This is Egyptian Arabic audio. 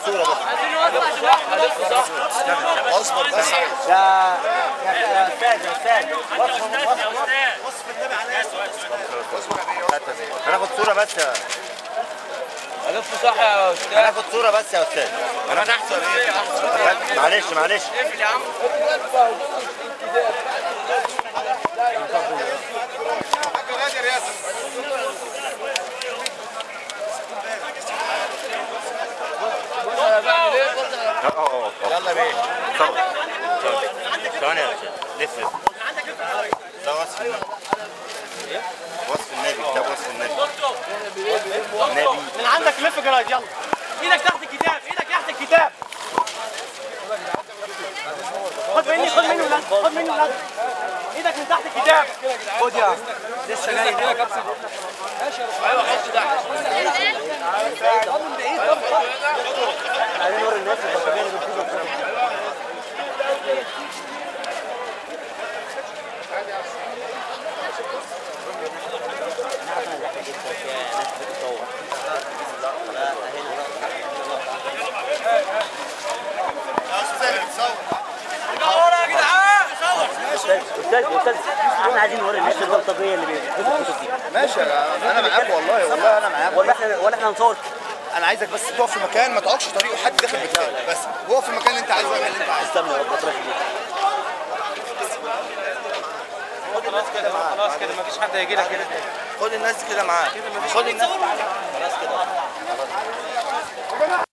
صوره بس اصبر بس يا يا استاذ يا استاذ وصف وصف هناخد صوره بس يا الف صح يا استاذ هناخد صوره بس يا استاذ انا تحت معلش معلش اقفل يا عم اه اه يلا بيه صور ثواني يا استاذ لف لف ده وصف النبي وصف النبي كتاب وصف النبي النبي من عندك لف جرايد يلا ايدك تحت الكتاب ايدك تحت الكتاب خد مني خد مني ولاد خد مني ولاد ايدك من تحت الكتاب خد يا عم. لسه جاي ده عايزين نوري الناس البطاريه اللي بتجيبها استاذ استاذ استاذ احنا عايزين نوري الناس البلطجيه اللي بيكتبوا الكتب دي ماشي انا معاك والله والله انا معاك ولا احنا ولا احنا نصور انا عايزك بس تقف في مكان ما تقعدش طريق وحد داخل بتاعك بس وقف في المكان اللي انت عايزه واعمل اللي انت عايزه استنى يا رب اطرح دي خلاص كده خلاص كده مفيش حد هيجي لك كده خد الناس كده معاك خد الناس خلاص كده